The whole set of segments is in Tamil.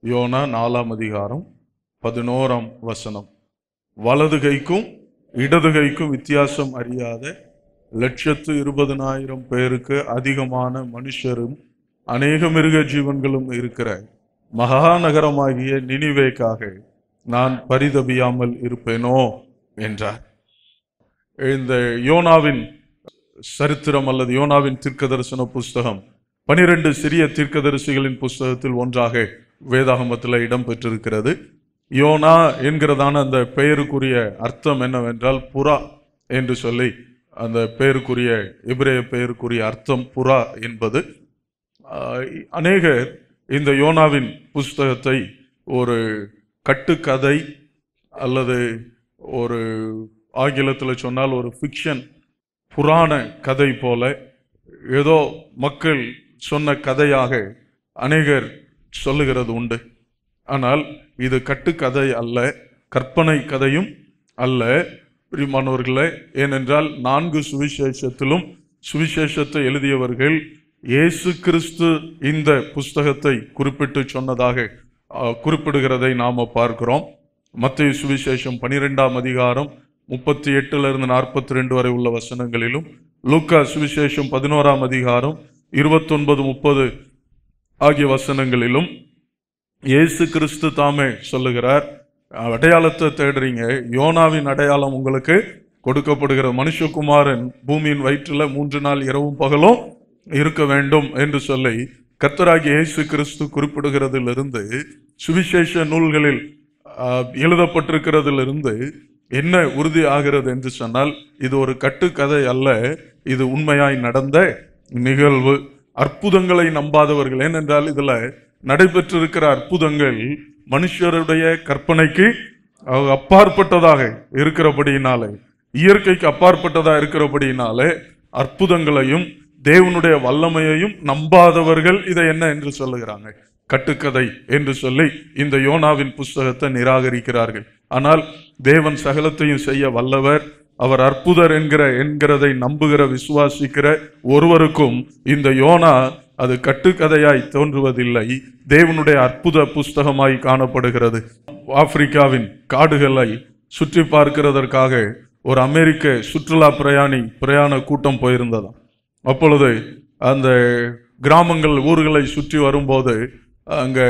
யோனா நாலாம் அதிகாரம் பதினோராம் வசனம் வலது கைக்கும் இடது கைக்கும் வித்தியாசம் அறியாத லட்சத்து இருபதனாயிரம் பேருக்கு அதிகமான மனுஷரும் அநேக மிருக ஜீவன்களும் இருக்கிற மகாநகரமாகிய நினிவேக்காக நான் பரிதபியாமல் இருப்பேனோ என்றார் இந்த யோனாவின் சரித்திரம் அல்லது யோனாவின் தீர்க்கதரிசன புஸ்தகம் பனிரெண்டு சிறிய தீர்க்கதரிசிகளின் புஸ்தகத்தில் ஒன்றாக வேதாகமத்தில் இடம்பெற்றிருக்கிறது யோனா என்கிறதான அந்த பெயருக்குரிய அர்த்தம் என்னவென்றால் புறா என்று சொல்லி அந்த பெயருக்குரிய எபிரேய பெயருக்குரிய அர்த்தம் புறா என்பது ஆஹ், அநேகர் இந்த யோனாவின் புஸ்தகத்தை ஒரு கட்டுக்கதை அல்லது ஒரு ஆங்கிலத்தில் சொன்னால் ஒரு ஃபிக்ஷன் புராண கதை போல ஏதோ மக்கள் சொன்ன கதையாக அநேகர் சொல்லுகிறது உண்டு ஆனால் இது கட்டுக்கதை அல்ல கற்பனை கதையும் அல்ல பிரிமானவர்களே ஏனென்றால் நான்கு சுவிசேஷத்திலும் சுவிசேஷத்தை எழுதியவர்கள் இயேசு கிறிஸ்து இந்த புஸ்தகத்தை குறிப்பிட்டு சொன்னதாக அஹ், குறிப்பிடுகிறதை நாம பார்க்கிறோம் மத்திய சுவிசேஷம் பனிரெண்டாம் அதிகாரம் முப்பத்தி எட்டுல இருந்து நாற்பத்தி ரெண்டு வரை உள்ள வசனங்களிலும் லூக்கா சுவிசேஷம் பதினோராம் அதிகாரம் இருபத்தொன்பது முப்பது ஆகிய வசனங்களிலும் இயேசு கிறிஸ்து தாமே சொல்லுகிறார் அடையாளத்தை தேடுறீங்க யோனாவின் அடையாளம் உங்களுக்கு கொடுக்கப்படுகிற மனுஷகுமாரன் பூமியின் வயிற்றுல மூன்று நாள் இரவும் பகலும் இருக்க வேண்டும் என்று சொல்லி கர்த்தராகிய இயேசு கிறிஸ்து குறிப்பிடுகிறதிலிருந்து சுவிசேஷ நூல்களில் ஆஹ், எழுதப்பட்டிருக்கிறதிலிருந்து என்ன உறுதி ஆகிறது என்று சொன்னால் இது ஒரு கட்டுக்கதை அல்ல இது உண்மையாய் நடந்த நிகழ்வு அற்புதங்களை நம்பாதவர்கள் ஏனென்றால் இதுல நடைபெற்றிருக்கிற அற்புதங்கள் மனுஷருடைய கற்பனைக்கு அஹ், அப்பாற்பட்டதாக இருக்கிறபடியினாலே இயற்கைக்கு அப்பாற்பட்டதா இருக்கிறபடியினாலே அற்புதங்களையும் தேவனுடைய வல்லமையையும் நம்பாதவர்கள் இதை என்ன என்று சொல்லுகிறாங்க கட்டுக்கதை என்று சொல்லி இந்த யோனாவின் புஸ்தகத்தை நிராகரிக்கிறார்கள் ஆனால் தேவன் சகலத்தையும் செய்ய வல்லவர் அவர் அற்புதர் என்கிற என்கிறதை நம்புகிற விசுவாசிக்கிற ஒருவருக்கும் இந்த யோனா அது கட்டுக்கதையாய் தோன்றுவதில்லை தேவனுடைய அற்புத புஸ்தகமாய் காணப்படுகிறது ஆப்பிரிக்காவின் காடுகளை சுற்றி பார்க்கிறதற்காக ஒரு அமெரிக்க சுற்றுலா பிரயாணி பிரயாண கூட்டம் போயிருந்ததாம் அப்பொழுது அந்த கிராமங்கள் ஊர்களை சுற்றி வரும்போது அங்கே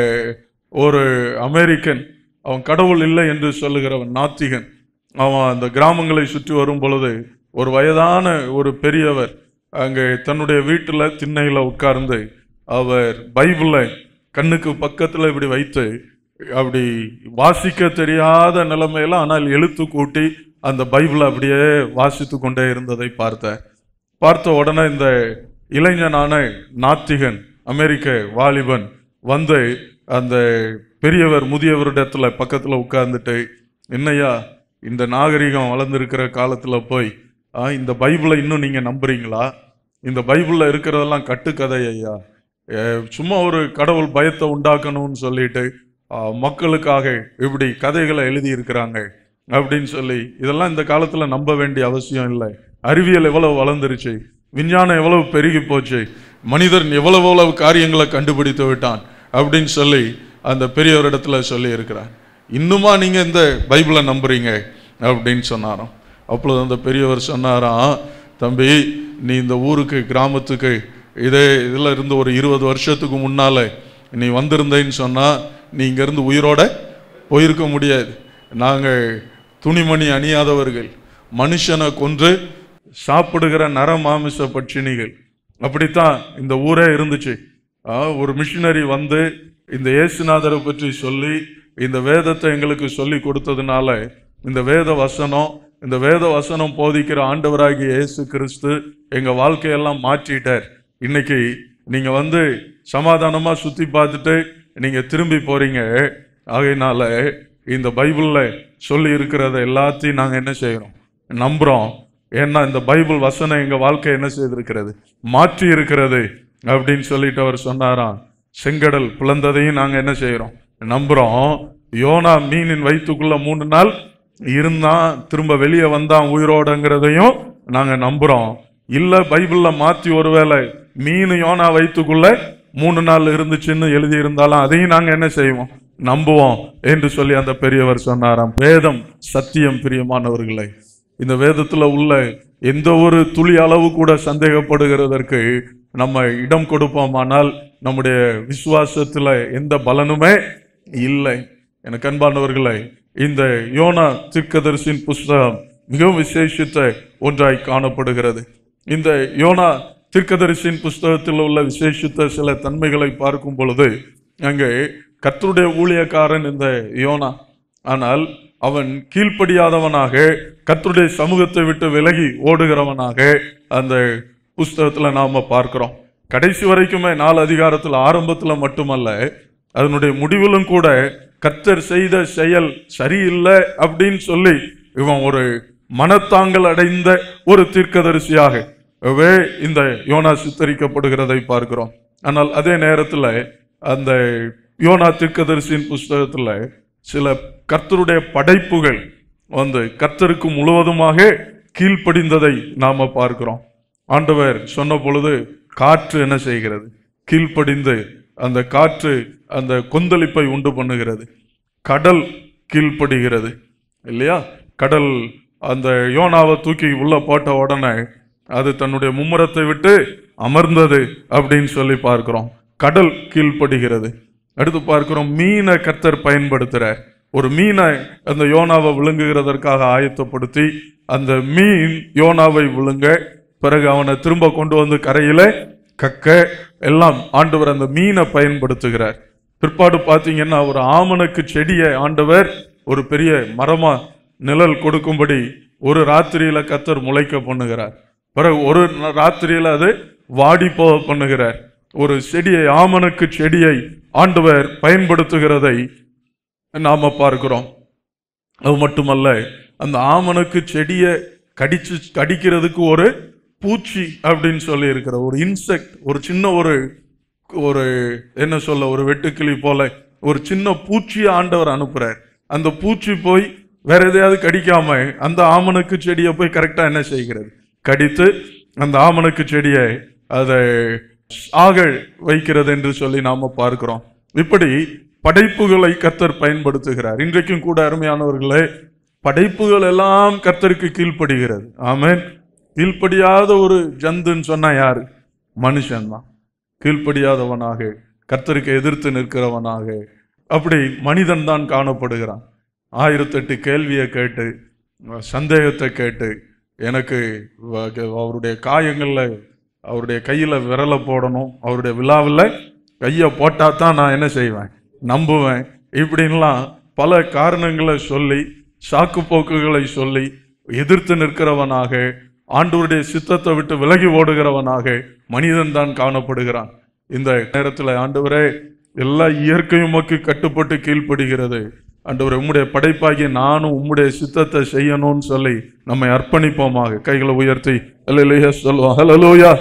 ஒரு அமெரிக்கன் அவன் கடவுள் இல்லை என்று சொல்லுகிறவன் நாத்திகன் அவன் அந்த கிராமங்களை சுற்றி வரும் பொழுது ஒரு வயதான ஒரு பெரியவர் அங்கே தன்னுடைய வீட்டில் திண்ணையில் உட்கார்ந்து அவர் பைபிளை கண்ணுக்கு பக்கத்தில் இப்படி வைத்து அப்படி வாசிக்க தெரியாத நிலைமையில ஆனால் எழுத்து கூட்டி அந்த பைபிளை அப்படியே வாசித்து கொண்டே இருந்ததை பார்த்தேன் பார்த்த உடனே இந்த இளைஞனான நாத்திகன் அமெரிக்க வாலிபன் வந்து அந்த பெரியவர் முதியவரிடத்துல பக்கத்துல உட்கார்ந்துட்டு என்னய்யா இந்த நாகரிகம் வளர்ந்துருக்கிற காலத்துல போய் ஆ, இந்த பைபிளை இன்னும் நீங்க நம்புறீங்களா இந்த பைபிள்ல இருக்கிறதெல்லாம் கட்டுக்கதை ஐயா ஏ, சும்மா ஒரு கடவுள் பயத்தை உண்டாக்கணும்னு சொல்லிட்டு ஆ, மக்களுக்காக இப்படி கதைகளை எழுதி இருக்கிறாங்க அப்படின்னு சொல்லி இதெல்லாம் இந்த காலத்துல நம்ப வேண்டிய அவசியம் இல்லை அறிவியல் எவ்வளவு வளர்ந்துருச்சு விஞ்ஞானம் எவ்வளவு பெருகி போச்சு மனிதன் எவ்வளவு எவ்வளவு காரியங்களை கண்டுபிடித்து விட்டான் அப்படின்னு சொல்லி அந்த பெரியவரிடத்துல சொல்லி இருக்கிறார் இன்னுமா நீங்க இந்த பைபிளை நம்புறீங்க அப்படின்னு சொன்னாராம் அப்பொழுது அந்த பெரியவர் சொன்னாராம் தம்பி நீ இந்த ஊருக்கு கிராமத்துக்கு இதே இதில் இருந்து ஒரு இருபது வருஷத்துக்கு முன்னால நீ வந்திருந்தேன்னு சொன்னா நீ இங்கேருந்து உயிரோட போயிருக்க முடியாது நாங்கள் துணிமணி அணியாதவர்கள் மனுஷனை கொன்று சாப்பிடுகிற நர மாமிச பட்சிணிகள் அப்படித்தான் இந்த ஊரே இருந்துச்சு ஆ, ஒரு மிஷினரி வந்து இந்த இயேசுநாதரை பற்றி சொல்லி இந்த வேதத்தை எங்களுக்கு சொல்லி கொடுத்ததுனால இந்த வேத வசனம் இந்த வேத வசனம் போதிக்கிற ஆண்டவராகிய இயேசு கிறிஸ்து எங்க வாழ்க்கையெல்லாம் மாற்றிட்டார் இன்னைக்கு நீங்க வந்து சமாதானமா சுத்தி பார்த்துட்டு நீங்க திரும்பி போறீங்க ஆகையினால இந்த பைபிள்ல சொல்லி இருக்கிறத எல்லாத்தையும் நாங்க என்ன செய்யறோம் நம்புறோம் ஏன்னா இந்த பைபிள் வசனம் எங்க வாழ்க்கை என்ன செய்திருக்கிறது மாற்றி இருக்கிறது அப்படின்னு சொல்லிட்டு அவர் சொன்னாராம் செங்கடல் பிளந்ததையும் நாங்க என்ன செய்யறோம் நம்புறோம் யோனா மீனின் வயிற்றுக்குள்ள மூணு நாள் இருந்தான் திரும்ப வெளியே வந்தான் உயிரோடங்கிறதையும் நாங்க நம்புறோம் இல்ல பைபிள்ல மாத்தி ஒருவேளை மீன் யோனா வயிற்றுக்குள்ள மூணு நாள் இருந்துச்சுன்னு எழுதி இருந்தாலும் அதையும் நாங்க என்ன செய்வோம் நம்புவோம் என்று சொல்லி அந்த பெரியவர் சொன்னாராம் வேதம் சத்தியம் பிரியமானவர்களே இந்த வேதத்துல உள்ள எந்த ஒரு துளி அளவு கூட சந்தேகப்படுகிறதற்கு நம்ம இடம் கொடுப்போமானால் நம்முடைய விசுவாசத்துல எந்த பலனுமே இல்லை எனக்கு அன்பானவர்களே இந்த யோனா தீர்க்கதரிசியின் புஸ்தகம் மிகவும் விசேஷித்த ஒன்றாய் காணப்படுகிறது இந்த யோனா தீர்க்கதரிசியின் புஸ்தகத்தில் உள்ள விசேஷித்த சில தன்மைகளை பார்க்கும் பொழுது அங்கே கர்த்தருடைய ஊழியக்காரன் இந்த யோனா ஆனால் அவன் கீழ்ப்படியாதவனாக கர்த்தருடைய சமூகத்தை விட்டு விலகி ஓடுகிறவனாக அந்த புஸ்தகத்துல நாம பார்க்கிறோம் கடைசி வரைக்குமே நாலு அதிகாரத்துல ஆரம்பத்துல மட்டுமல்ல அதனுடைய முடிவிலும் கூட கர்த்தர் செய்த செயல் சரியில்லை அப்படின்னு சொல்லி இவன் ஒரு மனத்தாங்கல் அடைந்த ஒரு தீர்க்கதரிசியாக வே இந்த யோனா சித்தரிக்கப்படுகிறதை பார்க்கிறோம் ஆனால் அதே நேரத்துல அந்த யோனா தீர்க்கதரிசியின் புஸ்தகத்துல சில கர்த்தருடைய படைப்புகள் வந்து கர்த்தருக்கு முழுவதுமாக கீழ்ப்படிந்ததை நாம பார்க்கிறோம் ஆண்டவர் சொன்ன பொழுது காற்று என்ன செய்கிறது கீழ்ப்படிந்து அந்த காற்று அந்த கொந்தளிப்பை உண்டு பண்ணுகிறது கடல் கீழ்ப்படுகிறது இல்லையா கடல் அந்த யோனாவை தூக்கி உள்ள போட்ட உடனே அது தன்னுடைய மும்முரத்தை விட்டு அமர்ந்தது அப்படின்னு சொல்லி பார்க்கிறோம் கடல் கீழ்ப்படுகிறது அடுத்து பார்க்கிறோம் மீனை கர்த்தர் பயன்படுத்துறார் ஒரு மீனை அந்த யோனாவை விழுங்குகிறதற்காக ஆயத்தப்படுத்தி அந்த மீன் யோனாவை விழுங்க பிறகு அவனை திரும்ப கொண்டு வந்து கரையில கக்க எல்லாம் ஆண்டவர் அந்த மீனை பயன்படுத்துகிறார் பிற்பாடு பார்த்தீங்கன்னா ஒரு ஆமணக்கு செடியை ஆண்டவர் ஒரு பெரிய மரமா நிழல் கொடுக்கும்படி ஒரு ராத்திரியில கத்தர் முளைக்க பண்ணுகிறார் பிறகு ஒரு ந- ராத்திரியில அது வாடி போக பண்ணுகிறார் ஒரு செடியை ஆமணக்கு செடியை ஆண்டவர் பயன்படுத்துகிறதை நாம பார்க்கிறோம் அது மட்டுமல்ல அந்த ஆமணக்கு செடியை கடிச்சு கடிக்கிறதுக்கு ஒரு பூச்சி அப்படின்னு சொல்லி இருக்கிற ஒரு இன்செக்ட் ஒரு சின்ன ஒரு ஒரு என்ன சொல்ல ஒரு வெட்டுக்கிளி போல ஒரு சின்ன பூச்சியை ஆண்டவர் அனுப்புறார் அந்த பூச்சி போய் வேற எதையாவது கடிக்காம அந்த ஆமணக்கு செடியை போய் கரெக்டா என்ன செய்கிறது கடித்து அந்த ஆமணக்கு செடியை அதை ஆக வைக்கிறது என்று சொல்லி நாம பார்க்கிறோம் இப்படி படைப்புகளை கர்த்தர் பயன்படுத்துகிறார் இன்றைக்கும் கூட அருமையானவர்களே படைப்புகள் எல்லாம் கர்த்தருக்கு கீழ்ப்படுகிறது ஆமென் கீழ்ப்படியாத ஒரு ஜந்துன்னு சொன்னா யாரு மனுஷன்தான் கீழ்ப்படியாதவனாக கர்த்தருக்கு எதிர்த்து நிற்கிறவனாக அப்படி மனிதன் தான் காணப்படுகிறான் ஆயிரத்தெட்டு கேள்வியை கேட்டு சந்தேகத்தை கேட்டு எனக்கு வ- அவருடைய காயங்கள்ல அவருடைய கையில விரலை போடணும் அவருடைய விழாவில் கையை போட்டா தான் நான் என்ன செய்வேன் நம்புவேன் இப்படின்லாம் பல காரணங்களை சொல்லி சாக்கு போக்குகளை சொல்லி எதிர்த்து நிற்கிறவனாக ஆண்டவருடைய சித்தத்தை விட்டு விலகி ஓடுகிறவனாக மனிதன் தான் காணப்படுகிறான் இந்த நேரத்தில் ஆண்டவரே எல்லா இயற்கையும் உமக்கு கட்டுப்பட்டு கீழ்ப்படுகிறது ஆண்டவரே உம்முடைய படைப்பாகிய நானும் உம்முடைய சித்தத்தை செய்யணும்னு சொல்லி நம்மை அர்ப்பணிப்போமாக கைகளை உயர்த்தி அல்லேலூயா சொல்லுவோம் ஹalleluya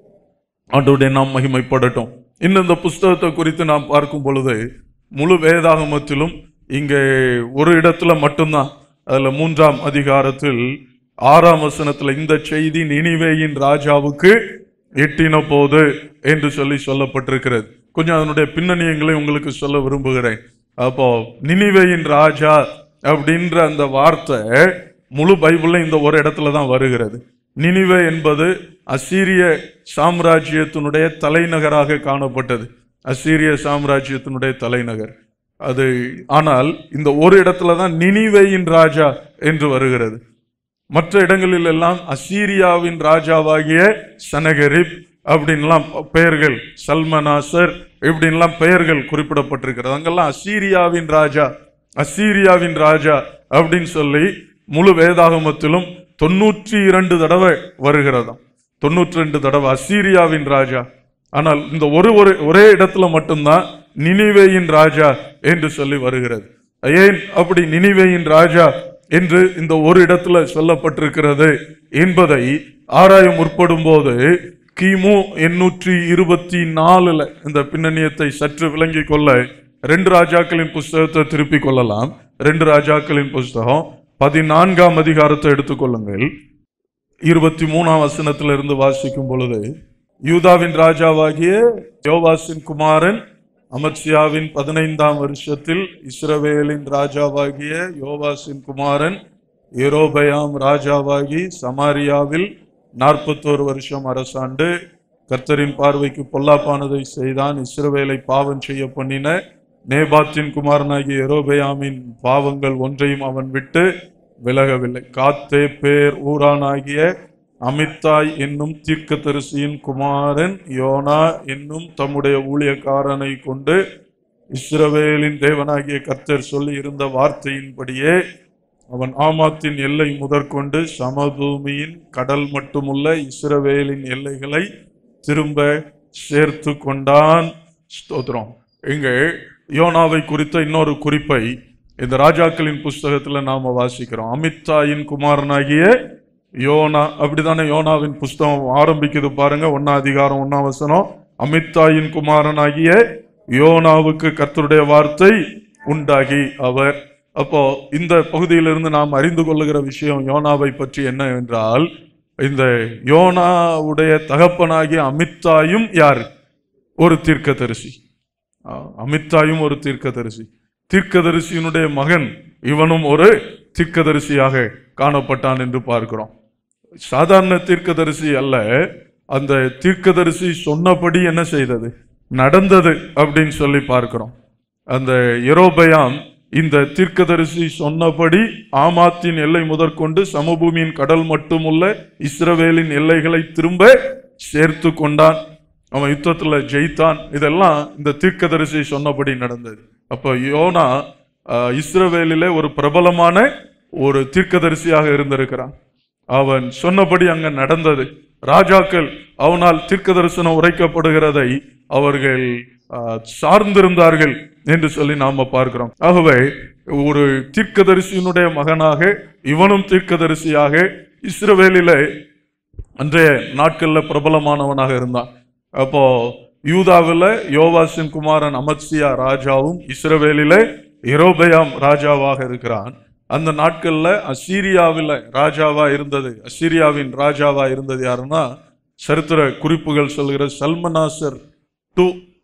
ஆண்டவருடைய நாம் மகிமைப்படட்டும் இன்னும் இந்த புஸ்தகத்தை குறித்து நாம் பார்க்கும் பொழுது முழு வேதாகமத்திலும் இங்கே ஒரு இடத்துல மட்டும்தான் அதுல மூன்றாம் அதிகாரத்தில் ஆறாம் வசனத்துல இந்த செய்தி நினிவேயின் ராஜாவுக்கு எட்டின போது என்று சொல்லி சொல்லப்பட்டிருக்கிறது கொஞ்சம் அதனுடைய பின்னணியங்களை உங்களுக்கு சொல்ல விரும்புகிறேன் அப்போ நினிவேயின் ராஜா அப்படின்ற அந்த வார்த்தை முழு பைபிள்ல இந்த ஒரு இடத்துல தான் வருகிறது நினிவே என்பது அசீரிய சாம்ராஜ்யத்தினுடைய தலைநகராக காணப்பட்டது அசீரிய சாம்ராஜ்யத்தினுடைய தலைநகர் அது ஆனால் இந்த ஒரு இடத்துல தான் நினிவேயின் ராஜா என்று வருகிறது மற்ற இடங்களில் எல்லாம் அசீரியாவின் ராஜாவாகிய சனகரிப் அப்படின்லாம் பெயர்கள் சல்மனாசர் இப்படின்லாம் பெயர்கள் குறிப்பிடப்பட்டிருக்கிறது அங்கெல்லாம் அசீரியாவின் ராஜா அசீரியாவின் ராஜா அப்படின்னு சொல்லி முழு வேதாகமத்திலும் தொண்ணூற்றி இரண்டு தடவை வருகிறதாம் தொண்ணூற்றி ரெண்டு தடவை அசீரியாவின் ராஜா ஆனால் இந்த ஒரு ஒரு ஒரே இடத்துல மட்டும்தான் நினிவேயின் ராஜா என்று சொல்லி வருகிறது ஏன் அப்படி நினிவேயின் ராஜா என்று இந்த ஒரு இடத்துல சொல்லப்பட்டிருக்கிறது என்பதை ஆராய முற்படும் போது கிமு எண்ணூற்றி இருபத்தி நாலுல இந்த பின்னணியத்தை சற்று விளங்கிக் கொள்ள ரெண்டு ராஜாக்களின் புஸ்தகத்தை திருப்பிக் கொள்ளலாம் ரெண்டு ராஜாக்களின் புஸ்தகம் பதினான்காம் அதிகாரத்தை எடுத்துக்கொள்ளுங்கள் இருபத்தி மூணாம் வசனத்திலிருந்து வாசிக்கும் பொழுது யூதாவின் ராஜாவாகிய யோவாசின் குமாரன் அமத்சியாவின் பதினைந்தாம் வருஷத்தில் இஸ்ரவேலின் ராஜாவாகிய யோவாசின் குமாரன் எரோபயாம் ராஜாவாகி சமாரியாவில் நாற்பத்தோரு வருஷம் அரசாண்டு கர்த்தரின் பார்வைக்கு பொல்லாப்பானதை செய்தான் இஸ்ரவேலை பாவம் செய்ய பண்ணின நேபாத்தின் குமாரனாகிய எரோபயாமின் பாவங்கள் ஒன்றையும் அவன் விட்டு விலகவில்லை காத்தே பேர் ஊரானாகிய அமித்தாய் என்னும் தீர்க்கதரிசியின் குமாரன் யோனா என்னும் தம்முடைய ஊழியக்காரனை கொண்டு இஸ்ரவேலின் தேவனாகிய கர்த்தர் சொல்லி இருந்த வார்த்தையின்படியே அவன் ஆமாத்தின் எல்லை முதற்கொண்டு சமபூமியின் கடல் மட்டுமுள்ள இஸ்ரவேலின் எல்லைகளை திரும்ப சேர்த்து கொண்டான் ஸ்தோத்திரம் இங்கே யோனாவை குறித்த இன்னொரு குறிப்பை இந்த ராஜாக்களின் புஸ்தகத்துல நாம வாசிக்கிறோம் அமித்தாயின் குமாரனாகிய யோனா அப்படிதானே யோனாவின் புஸ்தகம் ஆரம்பிக்குது பாருங்க ஒன்னா அதிகாரம் ஒன்னா வசனம் அமித்தாயின் குமாரனாகிய யோனாவுக்கு கர்த்தருடைய வார்த்தை உண்டாகி அவர் அப்போ இந்த பகுதியிலிருந்து நாம் அறிந்து கொள்ளுகிற விஷயம் யோனாவை பற்றி என்ன என்றால் இந்த யோனாவுடைய தகப்பனாகிய அமித்தாயும் யார் ஒரு தீர்க்கதரிசி ஆ, அமித்தாயும் ஒரு தீர்க்கதரிசி தீர்க்கதரிசியினுடைய மகன் இவனும் ஒரு தீர்க்கதரிசியாக காணப்பட்டான் என்று பார்க்கிறோம் சாதாரண தீர்க்கதரிசி அல்ல அந்த தீர்க்கதரிசி சொன்னபடி என்ன செய்தது நடந்தது அப்படின்னு சொல்லி பார்க்கிறோம் அந்த எரோபயாம் இந்த தீர்க்கதரிசி சொன்னபடி ஆமாத்தின் எல்லை முதற்கொண்டு சமபூமியின் கடல் மட்டுமுள்ள இஸ்ரவேலின் எல்லைகளை திரும்ப சேர்த்து கொண்டான் அவன் யுத்தத்துல ஜெயித்தான் இதெல்லாம் இந்த தீர்க்கதரிசி சொன்னபடி நடந்தது அப்ப யோனா ஆஹ், இஸ்ரவேலிலே ஒரு பிரபலமான ஒரு தீர்க்கதரிசியாக இருந்திருக்கிறான் அவன் சொன்னபடி அங்க நடந்தது ராஜாக்கள் அவனால் தீர்க்க தரிசனம் உரைக்கப்படுகிறதை அவர்கள் ஆஹ், சார்ந்திருந்தார்கள் என்று சொல்லி நாம பார்க்கிறோம் ஆகவே ஒரு தீர்க்கதரிசியினுடைய மகனாக இவனும் தீர்க்கதரிசியாக இஸ்ரவேலிலே அன்றைய நாட்கள்ல பிரபலமானவனாக இருந்தான் அப்போ யூதாவில் யோவாசின் குமாரன் அமத்சியா ராஜாவும் இஸ்ரவேலிலே எரோபயாம் ராஜாவாக இருக்கிறான் அந்த நாட்கள்ல அசீரியாவில் ராஜாவா இருந்தது அசீரியாவின் ராஜாவா இருந்தது யாருன்னா சரித்திர குறிப்புகள் சொல்கிற சல்மனாசர் டூ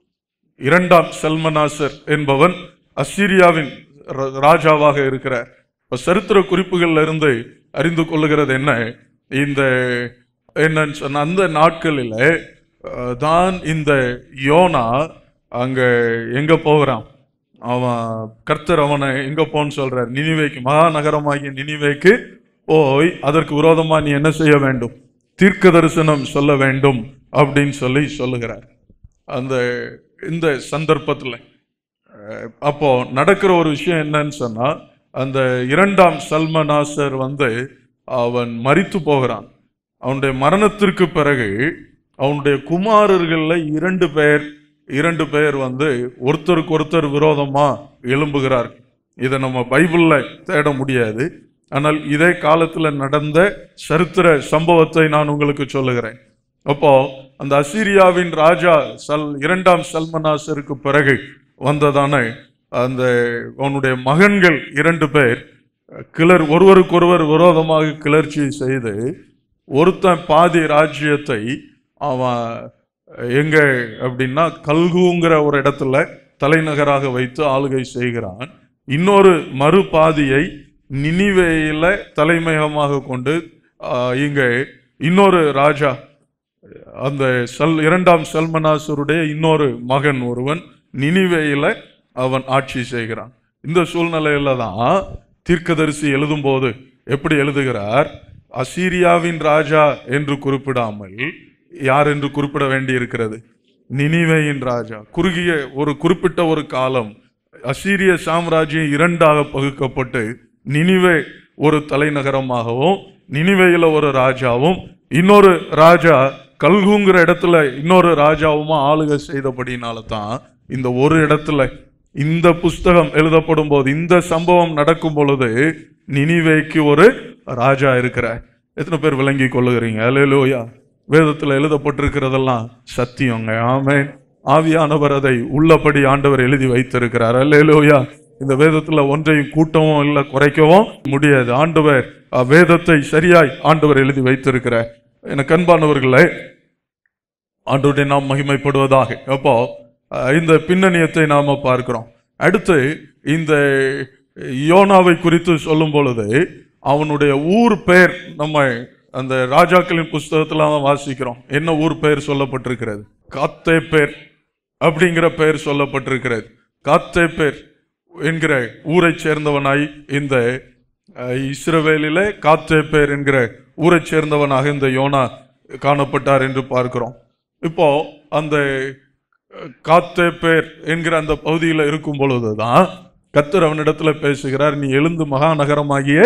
இரண்டாம் சல்மனாசர் என்பவன் அசீரியாவின் ர- ராஜாவாக இருக்கிறார் இப்ப சரித்திர குறிப்புகள்ல இருந்து அறிந்து கொள்ளுகிறது என்ன இந்த என்னன்னு சொன்ன அந்த நாட்களில் அஹ், தான் இந்த யோனா அங்க எங்க போகிறான் அவன் கர்த்தர் அவனை எங்க போன்னு சொல்றார் நினிவேக்கு மகாநகரமாகிய நினிவேக்கு போய் அதற்கு விரோதமா நீ என்ன செய்ய வேண்டும் தீர்க்க தரிசனம் சொல்ல வேண்டும் அப்படின்னு சொல்லி சொல்லுகிறார் அந்த இந்த சந்தர்ப்பத்தில் அஹ், அப்போ நடக்கிற ஒரு விஷயம் என்னன்னு சொன்னா அந்த இரண்டாம் சல்மனாசர் வந்து அவன் மரித்து போகிறான் அவனுடைய மரணத்திற்கு பிறகு அவனுடைய குமாரர்கள்ல இரண்டு பேர் இரண்டு பேர் வந்து ஒருத்தருக்கு ஒருத்தர் விரோதமா எழும்புகிறார் இதை நம்ம பைபிள்ல தேட முடியாது ஆனால் இதே காலத்துல நடந்த சரித்திர சம்பவத்தை நான் உங்களுக்கு சொல்லுகிறேன் அப்போ அந்த அசீரியாவின் ராஜா சல் இரண்டாம் சல்மனாசருக்கு பிறகு வந்ததான அந்த அவனுடைய மகன்கள் இரண்டு பேர் கிளர் ஒருவருக்கொருவர் விரோதமாக கிளர்ச்சி செய்து ஒருத்தன் பாதி ராஜ்யத்தை அவன் எங்க அப்படின்னா கல்குங்கிற ஒரு இடத்துல தலைநகராக வைத்து ஆளுகை செய்கிறான் இன்னொரு மறு பாதியை நினிவேயில தலைமையகமாக கொண்டு ஆஹ், இங்கே இன்னொரு ராஜா அந்த சல் இரண்டாம் சல்மனாசருடைய இன்னொரு மகன் ஒருவன் நினிவேயில அவன் ஆட்சி செய்கிறான் இந்த சூழ்நிலையில தான் தீர்க்கதரிசி எழுதும்போது எப்படி எழுதுகிறார் அசீரியாவின் ராஜா என்று குறிப்பிடாமல் யார் என்று குறிப்பிட வேண்டியிருக்கிறது நினிவேயின் ராஜா குறுகிய ஒரு குறிப்பிட்ட ஒரு காலம் அசீரிய சாம்ராஜ்யம் இரண்டாக பகுக்கப்பட்டு நினிவே ஒரு தலைநகரமாகவும் நினிவேயில ஒரு ராஜாவும் இன்னொரு ராஜா கல்குங்கிற இடத்துல இன்னொரு ராஜாவுமா ஆளுகை செய்தபடினால தான் இந்த ஒரு இடத்துல இந்த புஸ்தகம் எழுதப்படும் போது இந்த சம்பவம் நடக்கும் பொழுது நினிவேக்கு ஒரு ராஜா இருக்கிறார் எத்தனை பேர் விளங்கி கொள்ளுகிறீங்க அல்லேலூயா வேதத்துல எழுதப்பட்டிருக்கிறதெல்லாம் சத்தியங்க ஆமென் ஆவியானவர் அதை உள்ளபடி ஆண்டவர் எழுதி வைத்திருக்கிறார் அல்லேலூயா இந்த வேதத்துல ஒன்றையும் கூட்டவும் இல்லை குறைக்கவும் முடியாது ஆண்டவர் அஹ், வேதத்தை சரியாய் ஆண்டவர் எழுதி வைத்திருக்கிறார் எனக்கு அன்பானவர்களே ஆண்டவருடைய நாம் மகிமைப்படுவதாக அப்போ அஹ், இந்த பின்னணியத்தை நாம பார்க்கிறோம் அடுத்து இந்த யோனாவை குறித்து சொல்லும் பொழுது அவனுடைய ஊர் பெயர் நம்ம அந்த ராஜாக்களின் புஸ்தகத்துல தான் வாசிக்கிறோம் என்ன ஊர் பெயர் சொல்லப்பட்டிருக்கிறது காத்தே பேர் அப்படிங்கிற பெயர் சொல்லப்பட்டிருக்கிறது காத்தே பேர் என்கிற ஊரைச் சேர்ந்தவனாய் இந்த அஹ், இஸ்ரவேலிலே காத்தே பேர் என்கிற ஊரைச் சேர்ந்தவனாக இந்த யோனா காணப்பட்டார் என்று பார்க்கிறோம் இப்போ அந்த அஹ், காத்தே பேர் என்கிற அந்த பகுதியில் இருக்கும் பொழுதுதான் கத்தர் அவனிடத்துல பேசுகிறார் நீ எழுந்து மகாநகரமாகிய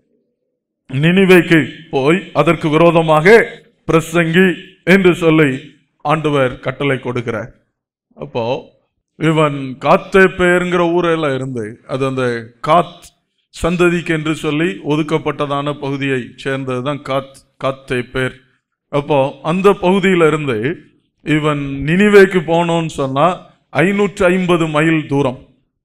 நினிவேக்கு போய் அதற்கு விரோதமாக பிரசங்கி என்று சொல்லி ஆண்டவர் கட்டளை கொடுக்கிறார் அப்போ இவன் காத்தே பேருங்கிற ஊரெல்லாம் இருந்து அது அந்த காத் சந்ததிக்கு என்று சொல்லி ஒதுக்கப்பட்டதான பகுதியை சேர்ந்ததுதான் காத் காத்தே பேர் அப்போ அந்த பகுதியில இருந்து இவன் நினிவேக்கு போனோம்னு சொன்னா ஐநூற்றி ஐம்பது மைல் தூரம்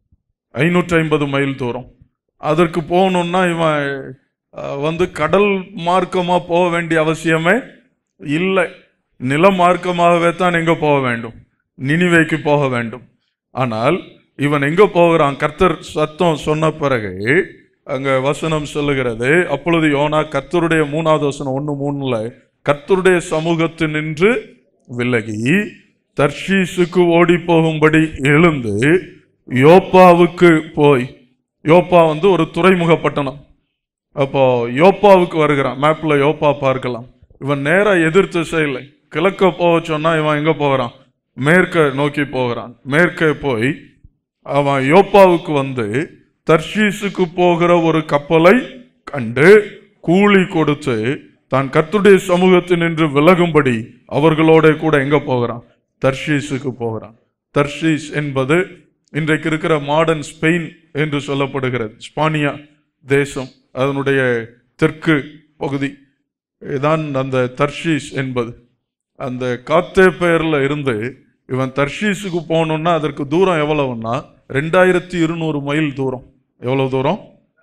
ஐநூற்றி ஐம்பது மைல் தூரம் அதற்கு போகணும்னா இவன் அஹ், வந்து கடல் மார்க்கமா போக வேண்டிய அவசியமே இல்லை நில மார்க்கமாகவே தான் எங்க போக வேண்டும் நினிவேக்கு போக வேண்டும் ஆனால் இவன் எங்க போகிறான் கர்த்தர் சத்தம் சொன்ன பிறகு அங்க வசனம் சொல்லுகிறது அப்பொழுது யோனா கர்த்தருடைய மூணாவது வசனம் ஒன்று மூணுல கர்த்தருடைய சமூகத்தில் நின்று விலகி தர்ஷீசுக்கு ஓடி போகும்படி எழுந்து யோப்பாவுக்கு போய் யோப்பா வந்து ஒரு துறைமுக பட்டணம் அப்போ யோப்பாவுக்கு வருகிறான் மேப்ல யோப்பா பார்க்கலாம் இவன் நேரா எதிர் திசையில் கிழக்க போக சொன்னா இவன் எங்க போகிறான் மேற்க நோக்கி போகிறான் மேற்கே போய் அவன் யோப்பாவுக்கு வந்து தர்ஷீஸுக்கு போகிற ஒரு கப்பலை கண்டு கூலி கொடுத்து தான் கர்த்தருடைய சமூகத்தில் நின்று விலகும்படி அவர்களோட கூட எங்க போகிறான் தர்ஷீஸுக்கு போகிறான் தர்ஷீஸ் என்பது இன்றைக்கு இருக்கிற மாடர்ன் ஸ்பெயின் என்று சொல்லப்படுகிறது ஸ்பானியா தேசம் அதனுடைய தெற்கு பகுதி இதான் அந்த தர்ஷீஸ் என்பது அந்த காத்தே பெயர்ல இருந்து இவன் தர்ஷீஸுக்கு போகணும்னா அதற்கு தூரம் எவ்வளவுன்னா ரெண்டாயிரத்தி இருநூறு மைல் தூரம் எவ்வளவு தூரம்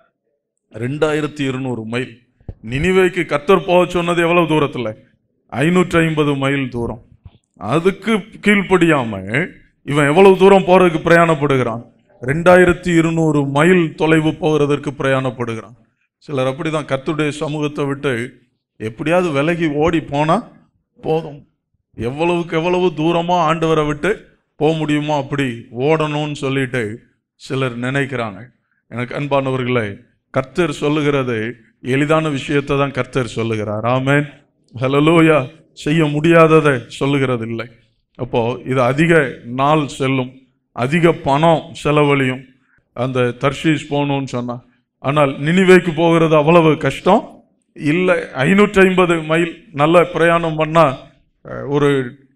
ரெண்டாயிரத்தி இருநூறு மைல் நினிவேக்கு கத்தர் போக சொன்னது எவ்வளவு தூரத்துல ஐநூற்றி ஐம்பது மைல் தூரம் அதுக்கு கீழ்ப்படியாம இவன் எவ்வளவு தூரம் போறதுக்கு பிரயாணப்படுகிறான் ரெண்டாயிரத்தி இருநூறு மைல் தொலைவு போகிறதற்கு பிரயாணப்படுகிறான் சிலர் அப்படிதான் கர்த்தருடைய சமூகத்தை விட்டு எப்படியாவது விலகி ஓடி போனா போதும் எவ்வளவுக்கு எவ்வளவு தூரமா ஆண்டவரை விட்டு போக முடியுமோ அப்படி ஓடணும்னு சொல்லிட்டு சிலர் நினைக்கிறாங்க எனக்கு அன்பானவர்களே கர்த்தர் சொல்லுகிறது எளிதான விஷயத்தை தான் கர்த்தர் சொல்லுகிறார் ஆமென் ஹலலூயா செய்ய முடியாததை சொல்லுகிறது இல்லை அப்போ இது அதிக நாள் செல்லும் அதிக பணம் செலவழியும் அந்த தர்ஷீஸ் போகணும்னு சொன்னா ஆனால் நினிவேக்கு போகிறது அவ்வளவு கஷ்டம் இல்லை ஐநூற்றி ஐம்பது மைல் நல்ல பிரயாணம் பண்ணா அஹ், ஒரு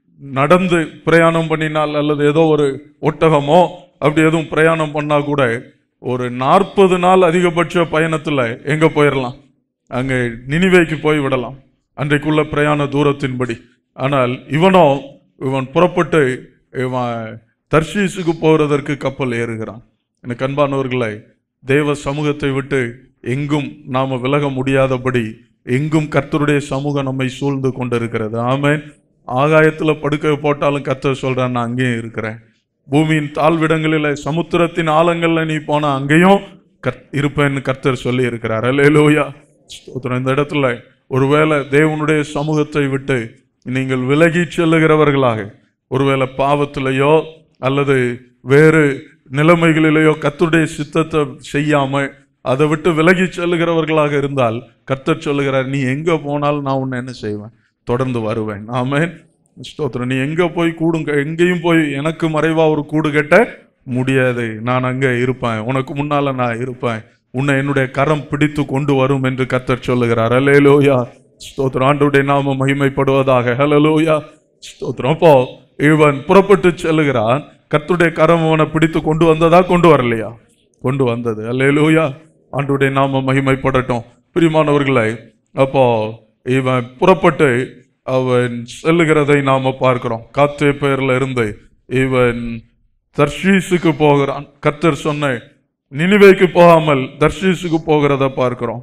நடந்து பிரயாணம் பண்ணினால் அல்லது ஏதோ ஒரு ஒட்டகமோ அப்படி எதுவும் பிரயாணம் பண்ணா கூட ஒரு நாற்பது நாள் அதிகபட்ச பயணத்துல எங்க போயிடலாம் அங்க நினிவேக்கு போய் விடலாம் அன்றைக்குள்ள பிரயாண தூரத்தின்படி ஆனால் இவனோ இவன் புறப்பட்டு இவன் தர்ஷீஸுக்கு போகிறதற்கு கப்பல் ஏறுகிறான் எனக்கு அன்பானவர்களே தேவ சமூகத்தை விட்டு எங்கும் நாம விலக முடியாதபடி எங்கும் கர்த்தருடைய சமூகம் நம்மை சூழ்ந்து கொண்டிருக்கிறது ஆமென் ஆகாயத்துல படுக்கை போட்டாலும் கர்த்தர் சொல்றான் நான் அங்கேயும் இருக்கிறேன் பூமியின் தாழ்விடங்களில சமுத்திரத்தின் ஆழங்கள்ல நீ போனா அங்கேயும் கர் இருப்பேன்னு கர்த்தர் சொல்லி இருக்கிறார் அல்லேலூயா ஸ்தோத்திரம் இந்த இடத்துல ஒருவேளை தேவனுடைய சமூகத்தை விட்டு நீங்கள் விலகி செல்லுகிறவர்களாக ஒருவேளை பாவத்திலேயோ அல்லது வேறு நிலைமைகளிலேயோ கர்த்தருடைய சித்தத்தை செய்யாம அதை விட்டு விலகி செல்லுகிறவர்களாக இருந்தால் கர்த்தர் சொல்லுகிறார் நீ எங்க போனாலும் நான் உன்னை என்ன செய்வேன் தொடர்ந்து வருவேன் ஆமென் ஸ்தோத்திரம் நீ எங்க போய் கூடுங்க எங்கேயும் போய் எனக்கு மறைவா ஒரு கூடு கட்ட முடியாது நான் அங்க இருப்பேன் உனக்கு முன்னால நான் இருப்பேன் உன்னை என்னுடைய கரம் பிடித்து கொண்டு வரும் என்று கர்த்தர் சொல்லுகிறார் அல்லேலூயா ஸ்தோத்திரம் ஆண்டுடைய நாம மகிமைப்படுவதாக ஹalleluya ஸ்தோத்திரம் அப்போ இவன் புறப்பட்டு செல்லுகிறான் கர்த்தருடைய கரம் அவனை பிடித்து கொண்டு வந்ததா கொண்டு வரலையா கொண்டு வந்தது அல்லேலூயா ஆண்டுடைய நாம மகிமைப்படட்டும் பிரியமானவர்களே அப்போ இவன் புறப்பட்டு அவன் செல்லுகிறதை நாம பார்க்கிறோம் காத்தே பெயர்ல இருந்து இவன் தர்ஷீஸுக்கு போகிறான் கர்த்தர் சொன்ன நினிவேக்கு போகாமல் தர்ஷீஸுக்கு போகிறத பார்க்கிறோம்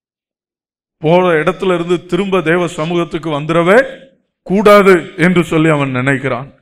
போற இடத்துல இருந்து திரும்ப தேவ சமூகத்துக்கு வந்துடவே கூடாது என்று சொல்லி அவன் நினைக்கிறான்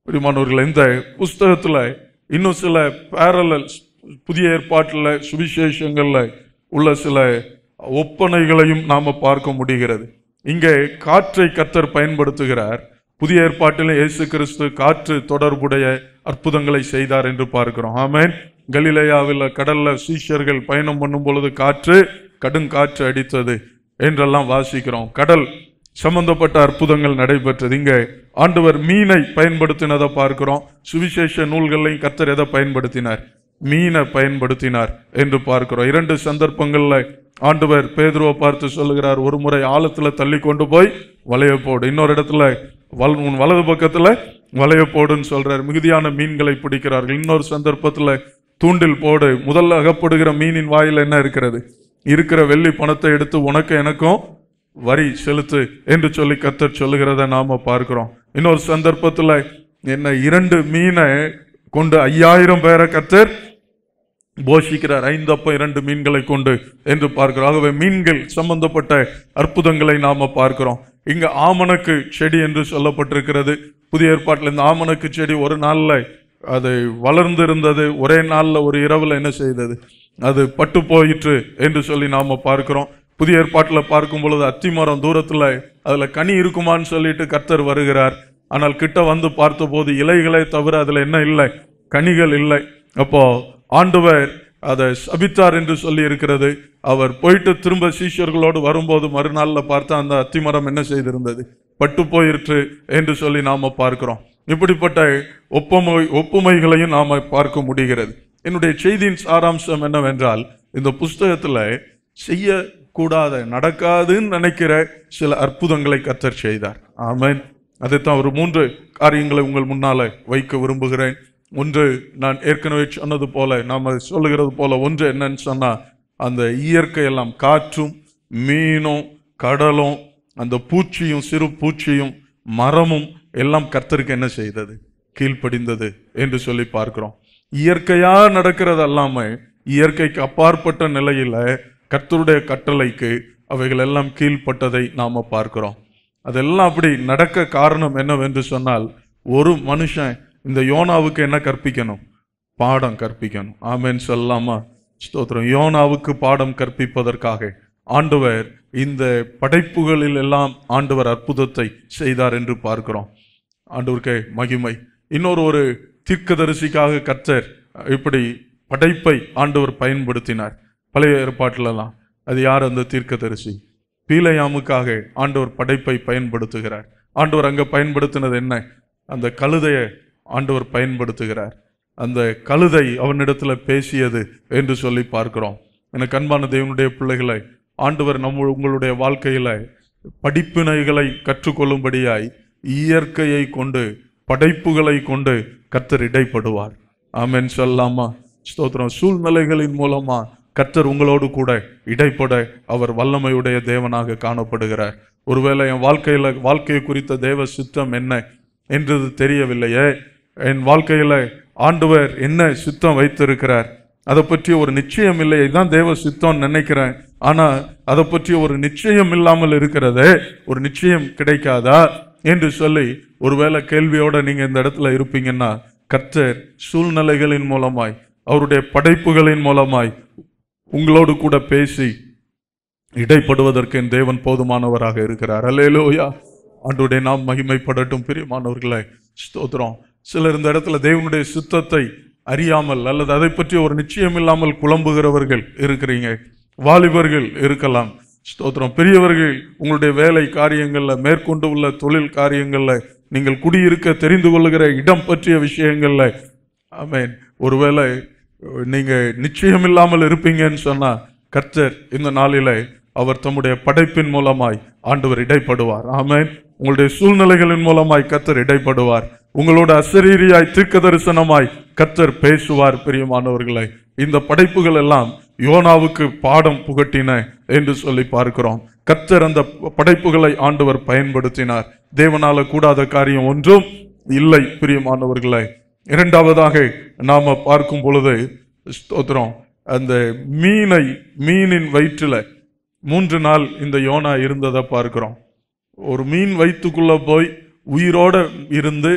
பிரிமானவர்கள் இந்த புஸ்தகத்துல இன்னும் சில பேரலல்ஸ் புதிய ஏற்பாட்டில் சுவிசேஷங்கள்ல உள்ள சில ஒப்பனைகளையும் நாம பார்க்க முடிகிறது இங்கே காற்றை கத்தர் பயன்படுத்துகிறார் புதிய ஏற்பாட்டில் இயேசு கிறிஸ்து காற்று தொடர்புடைய அற்புதங்களை செய்தார் என்று பார்க்கிறோம் ஆமென் கலிலேயாவில் கடல்ல சீஷர்கள் பயணம் பண்ணும் பொழுது காற்று கடுங்காற்று அடித்தது என்றெல்லாம் வாசிக்கிறோம் கடல் சம்பந்தப்பட்ட அற்புதங்கள் நடைபெற்றது இங்க ஆண்டவர் மீனை பயன்படுத்தினதை பார்க்கிறோம் சுவிசேஷ நூல்களையும் கத்தர் எதை பயன்படுத்தினார் மீனை பயன்படுத்தினார் என்று பார்க்கிறோம் இரண்டு சந்தர்ப்பங்கள்ல ஆண்டவர் பேதுருவை பார்த்து சொல்லுகிறார் ஒரு முறை ஆழத்துல தள்ளி கொண்டு போய் வலைய போடு இன்னொரு இடத்துல வல் உன் வலது பக்கத்துல வலைய போடுன்னு சொல்றார் மிகுதியான மீன்களை பிடிக்கிறார்கள் இன்னொரு சந்தர்ப்பத்துல தூண்டில் போடு முதல்ல அகப்படுகிற மீனின் வாயில் என்ன இருக்கிறது இருக்கிற வெள்ளி பணத்தை எடுத்து உனக்கு எனக்கும் வரி செலுத்து என்று சொல்லி கத்தர் சொல்லுகிறத நாம பார்க்கிறோம் இன்னொரு சந்தர்ப்பத்துல என்ன இரண்டு மீனை கொண்டு ஐயாயிரம் பேரை கத்தர் போஷிக்கிறார் ஐந்தப்பம் இரண்டு மீன்களை கொண்டு என்று பார்க்கிறோம் ஆகவே மீன்கள் சம்பந்தப்பட்ட அற்புதங்களை நாம பார்க்கிறோம் இங்க ஆமணக்கு செடி என்று சொல்லப்பட்டிருக்கிறது புதிய ஏற்பாட்டில் இந்த ஆமணக்கு செடி ஒரு நாள்ல அது வளர்ந்து இருந்தது ஒரே நாள்ல ஒரு இரவுல என்ன செய்தது அது பட்டு போயிற்று என்று சொல்லி நாம பார்க்கிறோம் புதிய ஏற்பாட்டில் பார்க்கும் பொழுது அத்திமரம் தூரத்துல அதுல கனி இருக்குமான்னு சொல்லிட்டு கர்த்தர் வருகிறார் ஆனால் கிட்ட வந்து பார்த்தபோது இலைகளை தவிர அதுல என்ன இல்லை கனிகள் இல்லை அப்போ ஆண்டவர் அதை சபித்தார் என்று சொல்லி இருக்கிறது அவர் போயிட்டு திரும்ப சீஷர்களோடு வரும்போது மறுநாள்ல பார்த்தா அந்த அத்திமரம் என்ன செய்திருந்தது பட்டு போயிற்று என்று சொல்லி நாம பார்க்கிறோம் இப்படிப்பட்ட ஒப்புமை ஒப்புமைகளையும் நாம பார்க்க முடிகிறது என்னுடைய செய்தியின் சாராம்சம் என்னவென்றால் இந்த புஸ்தகத்துல செய்யக்கூடாத நடக்காதுன்னு நினைக்கிற சில அற்புதங்களை கத்தர் செய்தார் ஆமென் அதைத்தான் ஒரு மூன்று காரியங்களை உங்கள் முன்னால வைக்க விரும்புகிறேன் ஒன்று நான் ஏற்கனவே சொன்னது போல நாம சொல்லுகிறது போல ஒன்று என்னன்னு சொன்னா அந்த இயற்கை எல்லாம் காற்றும் மீனும் கடலும் அந்த பூச்சியும் சிறு பூச்சியும் மரமும் எல்லாம் கர்த்தருக்கு என்ன செய்தது கீழ்ப்படிந்தது என்று சொல்லி பார்க்கிறோம் இயற்கையா நடக்கிறது அல்லாம இயற்கைக்கு அப்பாற்பட்ட நிலையில கர்த்தருடைய கட்டளைக்கு அவைகள் எல்லாம் கீழ்ப்பட்டதை நாம பார்க்கிறோம் அதெல்லாம் அப்படி நடக்க காரணம் என்னவென்று சொன்னால் ஒரு மனுஷன் இந்த யோனாவுக்கு என்ன கற்பிக்கணும் பாடம் கற்பிக்கணும் ஆமென் சொல்லாமா ஸ்தோத்திரம் யோனாவுக்கு பாடம் கற்பிப்பதற்காக ஆண்டவர் இந்த படைப்புகளில் எல்லாம் ஆண்டவர் அற்புதத்தை செய்தார் என்று பார்க்கிறோம் ஆண்டவருக்கே மகிமை இன்னொரு ஒரு தீர்க்கதரிசிக்காக கர்த்தர் இப்படி படைப்பை ஆண்டவர் பயன்படுத்தினார் பழைய ஏற்பாட்டிலெல்லாம் அது யார் அந்த தீர்க்கதரிசி பீலையாமுக்காக ஆண்டவர் படைப்பை பயன்படுத்துகிறார் ஆண்டவர் அங்க பயன்படுத்தினது என்ன அந்த கழுதையை ஆண்டவர் பயன்படுத்துகிறார் அந்த கழுதை அவனிடத்துல பேசியது என்று சொல்லி பார்க்கிறோம் எனக்கு அன்பான தேவனுடைய பிள்ளைகளை ஆண்டவர் நம்ம உங்களுடைய வாழ்க்கையில படிப்பினைகளை கற்றுக்கொள்ளும்படியாய் இயற்கையை கொண்டு படைப்புகளை கொண்டு கர்த்தர் இடைப்படுவார் ஆமென் சொல்லாமா ஸ்தோத்திரம் சூழ்நிலைகளின் மூலமா கர்த்தர் உங்களோடு கூட இடைப்பட அவர் வல்லமையுடைய தேவனாக காணப்படுகிறார் ஒருவேளை என் வாழ்க்கையில வாழ்க்கையை குறித்த தேவ சித்தம் என்ன என்றது தெரியவில்லையே என் வாழ்க்கையில ஆண்டவர் என்ன சித்தம் வைத்திருக்கிறார் அதை பற்றி ஒரு நிச்சயம் இல்லை இதுதான் தேவ சித்தம் நினைக்கிறேன் ஆனா அதை பற்றி ஒரு நிச்சயம் இல்லாமல் இருக்கிறதே ஒரு நிச்சயம் கிடைக்காதா என்று சொல்லி ஒருவேளை கேள்வியோட நீங்க இந்த இடத்துல இருப்பீங்கன்னா கர்த்தர் சூழ்நிலைகளின் மூலமாய் அவருடைய படைப்புகளின் மூலமாய் உங்களோடு கூட பேசி இடைப்படுவதற்கு என் தேவன் போதுமானவராக இருக்கிறார் அல்லேலூயா ஆண்டுடைய நாம் மகிமைப்படட்டும் பிரியமானவர்களே ஸ்தோத்திரம் சிலர் இந்த இடத்துல தேவனுடைய சித்தத்தை அறியாமல் அல்லது அதை பற்றி ஒரு நிச்சயம் இல்லாமல் குழம்புகிறவர்கள் இருக்கிறீங்க வாலிபர்கள் இருக்கலாம் ஸ்தோத்திரம் பெரியவர்கள் உங்களுடைய வேலை காரியங்கள்ல மேற்கொண்டு உள்ள தொழில் காரியங்கள்ல நீங்கள் குடியிருக்க தெரிந்து கொள்ளுகிற இடம் பற்றிய விஷயங்கள்ல ஆமென் ஒருவேளை நீங்க நிச்சயம் இல்லாமல் இருப்பீங்கன்னு சொன்னா கர்த்தர் இந்த நாளிலே அவர் தம்முடைய படைப்பின் மூலமாய் ஆண்டவர் இடைப்படுவார் ஆமென் உங்களுடைய சூழ்நிலைகளின் மூலமாய் கர்த்தர் இடைப்படுவார் உங்களோட அசரீரியாய் தீர்க்க தரிசனமாய் கர்த்தர் பேசுவார் பிரியமானவர்களை இந்த படைப்புகள் எல்லாம் யோனாவுக்கு பாடம் புகட்டின என்று சொல்லி பார்க்கிறோம் கர்த்தர் அந்த படைப்புகளை ஆண்டவர் பயன்படுத்தினார் தேவனால கூடாத காரியம் ஒன்றும் இல்லை பிரியமானவர்களை இரண்டாவதாக நாம பார்க்கும் பொழுது ஸ்தோத்திரம் அந்த மீனை மீனின் வயிற்றுல மூன்று நாள் இந்த யோனா இருந்ததை பார்க்கிறோம் ஒரு மீன் வயிற்றுக்குள்ள போய் உயிரோட இருந்து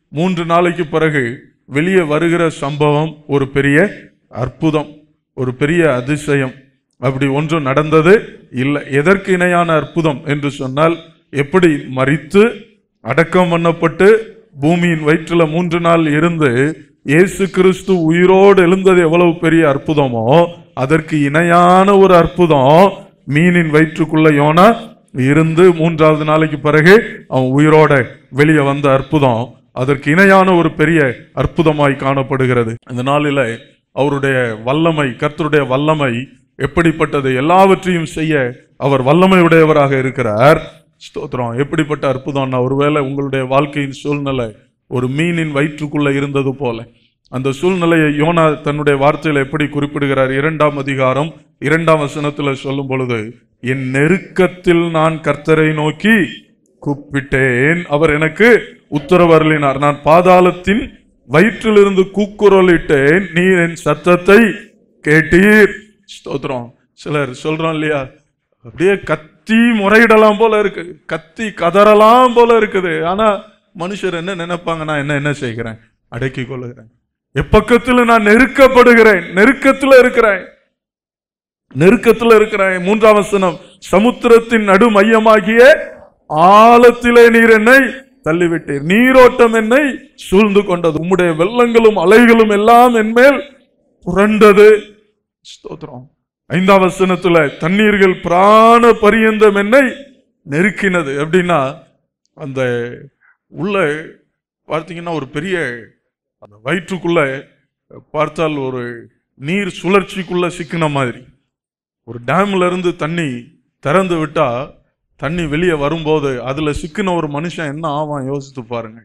மூன்று நாளைக்கு பிறகு வெளியே வருகிற சம்பவம் ஒரு பெரிய அற்புதம் ஒரு பெரிய அதிசயம் அப்படி ஒன்றும் நடந்தது இல்லை எதற்கு இணையான அற்புதம் என்று சொன்னால் எப்படி மறித்து அடக்கம் பண்ணப்பட்டு பூமியின் வயிற்றுல மூன்று நாள் இருந்து இயேசு கிறிஸ்து உயிரோடு எழுந்தது எவ்வளவு பெரிய அற்புதமோ அதற்கு இணையான ஒரு அற்புதம் மீனின் வயிற்றுக்குள்ள யோனா இருந்து மூன்றாவது நாளைக்கு பிறகு அவன் உயிரோட வெளியே வந்த அற்புதம் அதற்கு இணையான ஒரு பெரிய அற்புதமாய் காணப்படுகிறது இந்த நாளில அவருடைய வல்லமை கர்த்தருடைய வல்லமை எப்படிப்பட்டது எல்லாவற்றையும் செய்ய அவர் வல்லமையுடையவராக இருக்கிறார் ஸ்தோத்திரம் எப்படிப்பட்ட அற்புதம்னா ஒருவேளை உங்களுடைய வாழ்க்கையின் சூழ்நிலை ஒரு மீனின் வயிற்றுக்குள்ள இருந்தது போல அந்த சூழ்நிலையை யோனா தன்னுடைய வார்த்தையில எப்படி குறிப்பிடுகிறார் இரண்டாம் அதிகாரம் இரண்டாம் வசனத்துல சொல்லும் பொழுது என் நெருக்கத்தில் நான் கர்த்தரை நோக்கி கூப்பிட்டேன் அவர் எனக்கு உத்தரவு அருளினார் நான் பாதாளத்தின் வயிற்றிலிருந்து கூக்குரலிட்டேன் நீ என் சத்தத்தை கேட்டீர் ஸ்தோத்திரம் சிலர் சொல்றோம் இல்லையா அப்படியே கத்தி முறையிடலாம் போல இருக்கு கத்தி கதறலாம் போல இருக்குது ஆனா மனுஷர் என்ன நினைப்பாங்க நான் என்ன என்ன செய்கிறேன் அடக்கி கொள்ளுகிறேன் எப்பக்கத்துல நான் நெருக்கப்படுகிறேன் நெருக்கத்துல இருக்கிறேன் நெருக்கத்துல இருக்கிறேன் மூன்றாம் வசனம் சமுத்திரத்தின் நடு மையமாகிய ஆழத்திலே நீர் என்னை தள்ளிவிட்டீர் நீரோட்டம் என்னை சூழ்ந்து கொண்டது உம்முடைய வெள்ளங்களும் அலைகளும் எல்லாம் என்மேல் புரண்டது ஸ்தோத்திரம் ஐந்தாம் வசனத்துல தண்ணீர்கள் பிராண பரியந்தம் என்னை நெருக்கினது அப்படின்னா அந்த உள்ள பார்த்தீங்கன்னா ஒரு பெரிய அந்த வயிற்றுக்குள்ள பார்த்தால் ஒரு நீர் சுழற்சிக்குள்ள சிக்கின மாதிரி ஒரு டேம்ல இருந்து தண்ணி திறந்து விட்டா தண்ணி வெளியே வரும்போது அதுல சிக்கின ஒரு மனுஷன் என்ன ஆவான் யோசித்து பாருங்க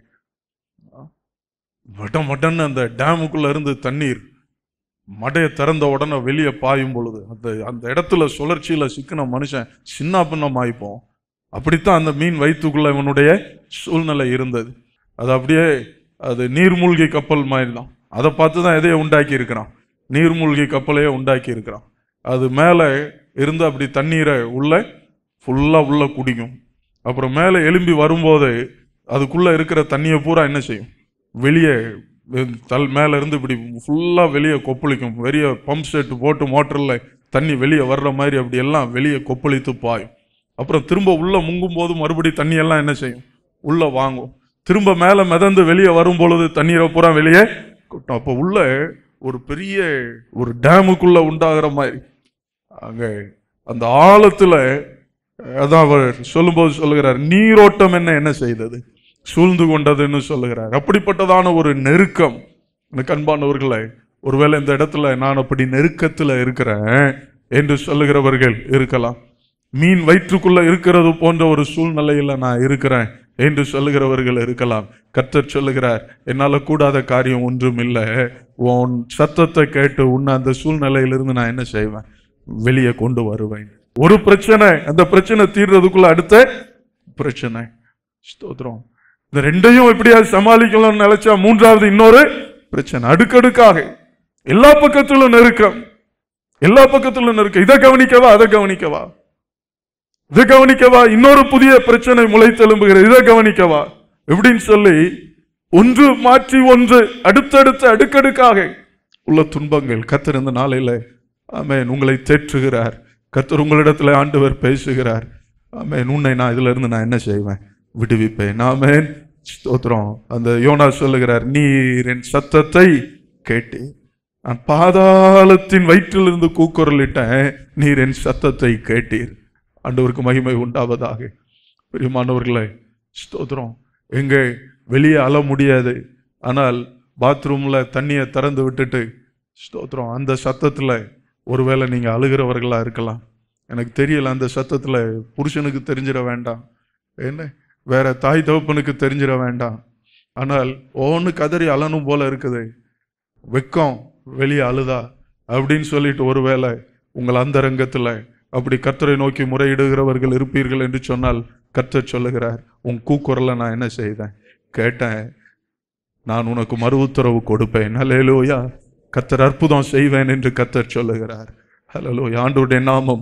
வட மடன்னு அந்த டேமுக்குள்ள இருந்து தண்ணீர் மடையை திறந்த உடனே வெளியே பாயும் பொழுது அந்த அந்த இடத்துல சுழற்சியில சிக்கின மனுஷன் சின்ன பின்னம் ஆயிப்போம் அப்படித்தான் அந்த மீன் வயிற்றுக்குள்ள இவனுடைய சூழ்நிலை இருந்தது அது அப்படியே அது நீர்மூழ்கி கப்பல் மாதிரி தான் அதை பார்த்து தான் எதையோ உண்டாக்கி இருக்கிறான் நீர்மூழ்கி கப்பலையே உண்டாக்கி இருக்கிறான் அது மேலே இருந்து அப்படி தண்ணீரை உள்ள ஃபுல்லாக உள்ள குடிக்கும் அப்புறம் மேலே எலும்பி வரும்போது அதுக்குள்ள இருக்கிற தண்ணியை பூரா என்ன செய்யும் வெளியே வெ- தல் மேல இருந்து இப்படி ஃபுல்லாக வெளியே கொப்பளிக்கும் வெளியே பம்ப் செட் போட்டு மோட்டரில் தண்ணி வெளியே வர்ற மாதிரி அப்படி எல்லாம் வெளியே கொப்பளித்து பாயும் அப்புறம் திரும்ப உள்ள முங்கும் போது மறுபடி தண்ணி எல்லாம் என்ன செய்யும் உள்ள வாங்கும் திரும்ப மேலே மிதந்து வெளியே வரும் பொழுது தண்ணீரை பூரா வெளியே கொட்டும் அப்போ உள்ள ஒரு பெரிய ஒரு டேமுக்குள்ள உண்டாகிற மாதிரி அங்க அந்த ஆழத்துல அதான் அவர் சொல்லும்போது சொல்லுகிறார் நீரோட்டம் என்ன என்ன செய்தது சூழ்ந்து கொண்டதுன்னு சொல்லுகிறார் அப்படிப்பட்டதான ஒரு நெருக்கம் எனக்கு அன்பானவர்களே ஒருவேளை இந்த இடத்துல நான் அப்படி நெருக்கத்துல இருக்கிறேன் என்று சொல்லுகிறவர்கள் இருக்கலாம் மீன் வயிற்றுக்குள்ள இருக்கிறது போன்ற ஒரு சூழ்நிலையில நான் இருக்கிறேன் என்று சொல்லுகிறவர்கள் இருக்கலாம் கர்த்தர் சொல்லுகிறார் என்னால கூடாத காரியம் ஒன்றும் இல்லை உன் சத்தத்தை கேட்டு உன்னை அந்த சூழ்நிலையிலிருந்து நான் என்ன செய்வேன் வெளியே கொண்டு வருவேன் ஒரு பிரச்சனை அந்த பிரச்சனை தீர்றதுக்குள்ள அடுத்த பிரச்சனை ஸ்தோத்திரம் இந்த ரெண்டையும் எப்படியாவது சமாளிக்கலாம்னு நினைச்சா மூன்றாவது இன்னொரு பிரச்சனை அடுக்கடுக்காக எல்லா பக்கத்திலும் நெருக்கம் எல்லா பக்கத்திலும் நெருக்கம் இதை கவனிக்கவா அதை கவனிக்கவா இதை கவனிக்கவா இன்னொரு புதிய பிரச்சனை முளைத்தெலும்புகிறது இதை கவனிக்கவா எப்படின்னு சொல்லி ஒன்று மாற்றி ஒன்று அடுத்தடுத்து அடுக்கடுக்காக உள்ள துன்பங்கள் கத்தர் இந்த நாளையில ஆமென் உங்களை தேற்றுகிறார் கத்தர் உங்களிடத்துல ஆண்டவர் பேசுகிறார் ஆமென் உன்னை நான் இதுல இருந்து நான் என்ன செய்வேன் விடுவிப்பேன் ஆமென் ஸ்தோத்திரம் அந்த யோனா சொல்லுகிறார் நீர் என் சத்தத்தை கேட்டு நான் பாதாளத்தின் வயிற்றிலிருந்து கூக்குரலிட்டேன் நீர் என் சத்தத்தை கேட்டீர் ஆண்டவருக்கு மகிமை உண்டாவதாக பிரியமானவர்களே ஸ்தோத்திரம் எங்கே வெளியே அழ முடியாது ஆனால் பாத்ரூம்ல தண்ணியை திறந்து விட்டுட்டு ஸ்தோத்திரம் அந்த சத்தத்துல ஒருவேளை நீங்க அழுகிறவர்களா இருக்கலாம் எனக்கு தெரியல அந்த சத்தத்துல புருஷனுக்கு தெரிஞ்சிட வேண்டாம் என்ன வேற தாய் தகப்பனுக்கு தெரிஞ்சிட வேண்டாம் ஆனால் ஒன்று கதறி அழணும் போல இருக்குது வெக்கம் வெளியே அழுதா அப்படின்னு சொல்லிட்டு ஒருவேளை உங்கள் அந்தரங்கத்துல அப்படி கர்த்தரை நோக்கி முறையிடுகிறவர்கள் இருப்பீர்கள் என்று சொன்னால் கர்த்தர் சொல்லுகிறார் உன் கூக்குரலை நான் என்ன செய்தேன் கேட்டேன் நான் உனக்கு மறு உத்தரவு கொடுப்பேன் ஹalleluya கர்த்தர் அற்புதம் செய்வேன் என்று கர்த்தர் சொல்லுகிறார் ஹalleluya ஆண்டவருடைய நாமம்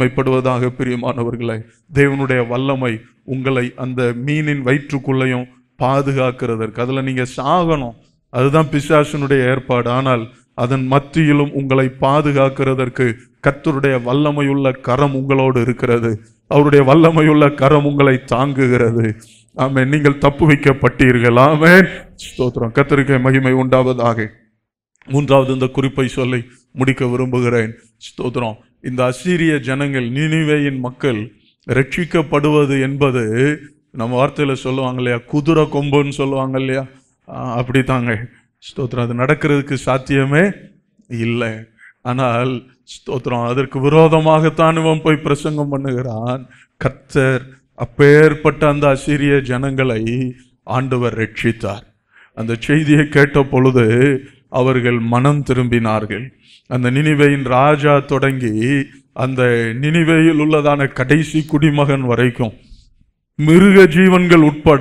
மகிமைப்படுவதாக பிரியமானவர்களே தேவனுடைய வல்லமை உங்களை அந்த மீனின் வயிற்றுக்குள்ளேயும் பாதுகாக்கிறதற்கு அதுல நீங்க சாகணும் அதுதான் பிசாசனுடைய ஏற்பாடு ஆனால் அதன் மத்தியிலும் உங்களை பாதுகாக்கிறதற்கு கர்த்தருடைய வல்லமையுள்ள கரம் உங்களோடு இருக்கிறது அவருடைய வல்லமையுள்ள கரம் உங்களை தாங்குகிறது ஆமென் நீங்கள் தப்பு வைக்கப்பட்டீர்கள் ஆமென் ஸ்தோத்திரம் கர்த்தருக்கு மகிமை உண்டாவதாக மூன்றாவது இந்த குறிப்பை சொல்லி முடிக்க விரும்புகிறேன் ஸ்தோத்திரம் இந்த அசீரிய ஜனங்கள் நினிவேயின் மக்கள் ரட்சிக்கப்படுவது என்பது நம்ம வார்த்தையில சொல்லுவாங்க இல்லையா குதிரை கொம்புன்னு சொல்லுவாங்க இல்லையா ஆஹ் அப்படித்தாங்க ஸ்தோத்திரம் அது நடக்கிறதுக்கு சாத்தியமே இல்லை ஆனால் ஸ்தோத்திரம் அதற்கு விரோதமாகத்தான் இவன் போய் பிரசங்கம் பண்ணுகிறான் கர்த்தர் அப்பேற்பட்ட அந்த அசீரிய ஜனங்களை ஆண்டவர் ரட்சித்தார் அந்த செய்தியை கேட்ட பொழுது அவர்கள் மனம் திரும்பினார்கள் அந்த நினிவையின் ராஜா தொடங்கி அந்த நினிவையில் உள்ளதான கடைசி குடிமகன் வரைக்கும் மிருக ஜீவன்கள் உட்பட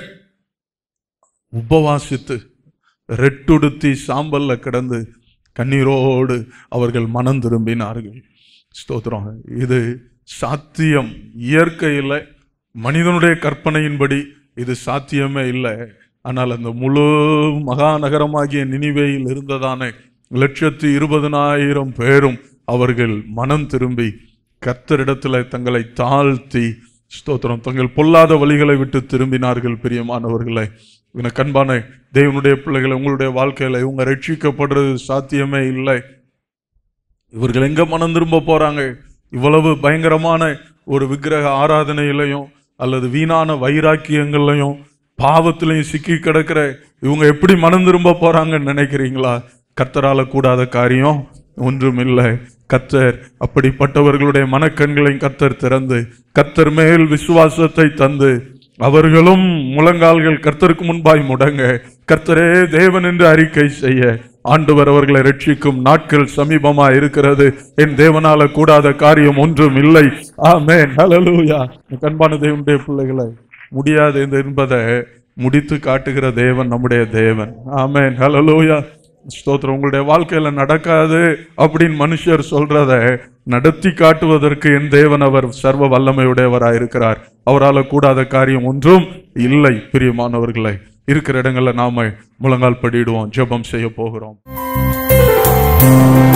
உபவாசித்து ரெட்டுடுத்தி சாம்பல்ல கிடந்து கண்ணீரோடு அவர்கள் மனம் திரும்பினார்கள் ஸ்தோத்திரம் இது சாத்தியம் இயற்கையில் மனிதனுடைய கற்பனையின்படி இது சாத்தியமே இல்லை ஆனால் அந்த முழு மகாநகரமாகிய நினிவேயில் இருந்ததான லட்சத்து இருபதனாயிரம் பேரும் அவர்கள் மனம் திரும்பி கர்த்தரிடத்துல தங்களை தாழ்த்தி ஸ்தோத்திரம் தங்கள் பொல்லாத வழிகளை விட்டு திரும்பினார்கள் பிரியமானவர்களே எனக்கு அன்பான தேவனுடைய பிள்ளைகளை உங்களுடைய வாழ்க்கையில இவங்க ரட்சிக்கப்படுறது சாத்தியமே இல்லை இவர்கள் எங்க மனம் திரும்ப போறாங்க இவ்வளவு பயங்கரமான ஒரு விக்கிரக ஆராதனையிலையும் அல்லது வீணான வைராக்கியங்கள்லையும் பாவத்திலையும் சிக்கி கிடக்கிற இவங்க எப்படி மனம் திரும்ப போறாங்கன்னு நினைக்கிறீங்களா கர்த்தரால கூடாத காரியம் ஒன்றும் இல்லை கர்த்தர் அப்படிப்பட்டவர்களுடைய மனக்கண்களையும் கர்த்தர் திறந்து கர்த்தர் மேல் விசுவாசத்தை தந்து அவர்களும் முழங்கால்கள் கர்த்தருக்கு முன்பாய் முடங்க கர்த்தரே தேவன் என்று அறிக்கை செய்ய ஆண்டவர் அவர்களை ரட்சிக்கும் நாட்கள் சமீபமா இருக்கிறது என் தேவனால கூடாத காரியம் ஒன்றும் இல்லை ஆமென் ஹalleluya கண்பான தேவனுடைய பிள்ளைகளை முடியாது என்பதை முடித்து காட்டுகிற தேவன் நம்முடைய தேவன் ஆமென் ஹalleluya ஸ்தோத்திரம் உங்களுடைய வாழ்க்கையில நடக்காது அப்படின்னு மனுஷர் சொல்றத நடத்தி காட்டுவதற்கு என் தேவன் அவர் சர்வ வல்லமையுடையவராய் இருக்கிறார் அவரால் கூடாத காரியம் ஒன்றும் இல்லை பிரியமானவர்களை இருக்கிற இடங்கள்ல நாம முழங்கால் படிடுவோம் ஜெபம் செய்ய போகிறோம்